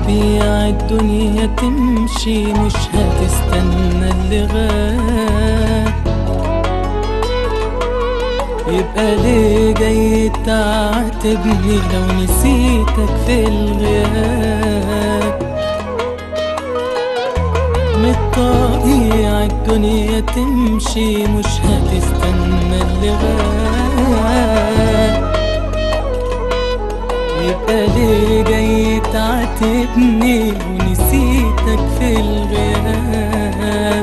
طبيعي الدنيا تمشي مش هتستنى اللي غاب يبقى ليه جاي تعاتبني لو نسيتك في الغياب من الطبيعي الدنيا تمشي مش هتستنى اللي غاب يبقى ليه جاي تعاتبني ونسيتك في الغياب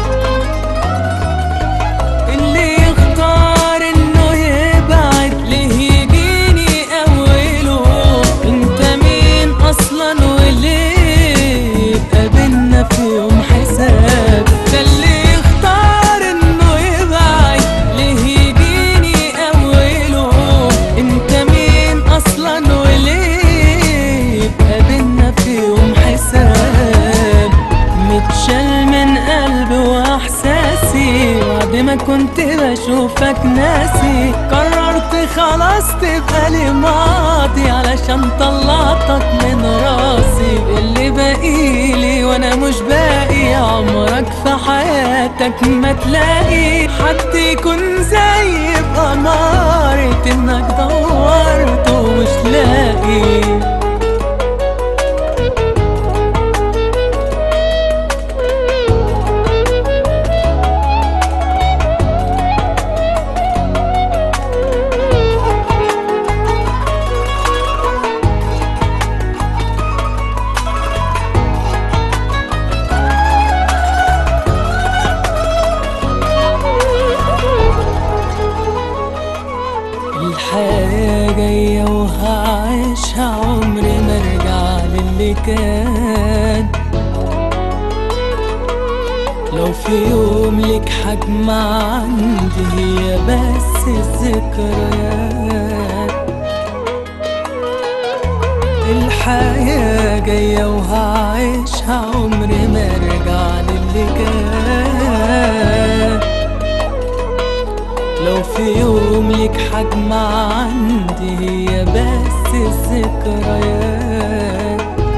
اللي يختار انه يبعد ليه يجيني اوله انت مين اصلا وليه يبقى بينا في يوم حساب ده اللي يختار انه يبعد ليه يجيني اوله انت مين اصلا وليه يبقى بينا في يوم حساب متشال من قلبي واحساسي بعد ما كنت بشوفك ناسي قررت خلاص تبقى لي ماضي علشان طلعتك من راسي اللي باقيلي وانا مش باقي عمرك في حياتك ما تلاقي حد يكون زي بأمارة انك دورت ومش لاقي الحياة جاية وهعيشها عمري ما ارجع للي كان لو في يوم لك حجم عندي هي بس الذكريات الحياة جاية وهعيشها عمري ما ارجع للي كان لو في يوم لك حجم عندي هي بس الذكريات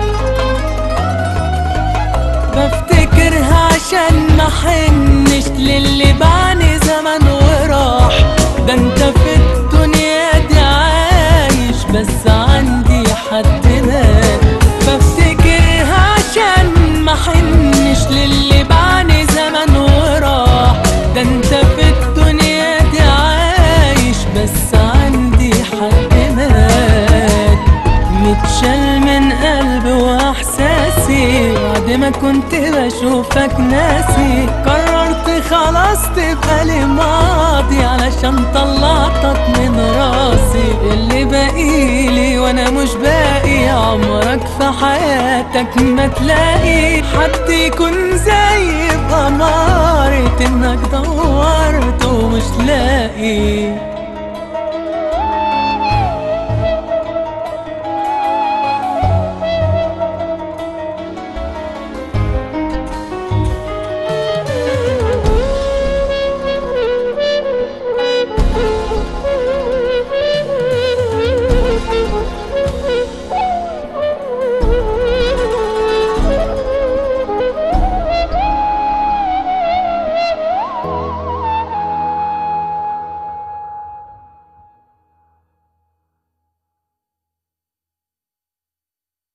بفتكرها عشان ما حنش للي بعني زمن وراح ده انت في الدنيا دي عايش بس عندي حد مات بفتكرها عشان ما حنش للي بعني زمن وراح ده انت في الدنيا دي عايش بس عندي حد مات متشال من قلبي واحساسي بعد ما كنت بشوفك ناسي قررت خلاص تبقى لي ماضي علشان طلعتك من راسي اللي باقيلي وانا مش باقي عمرك في حياتك ما تلاقي حد يكون زي بأمارة انك دورت ومش لاقي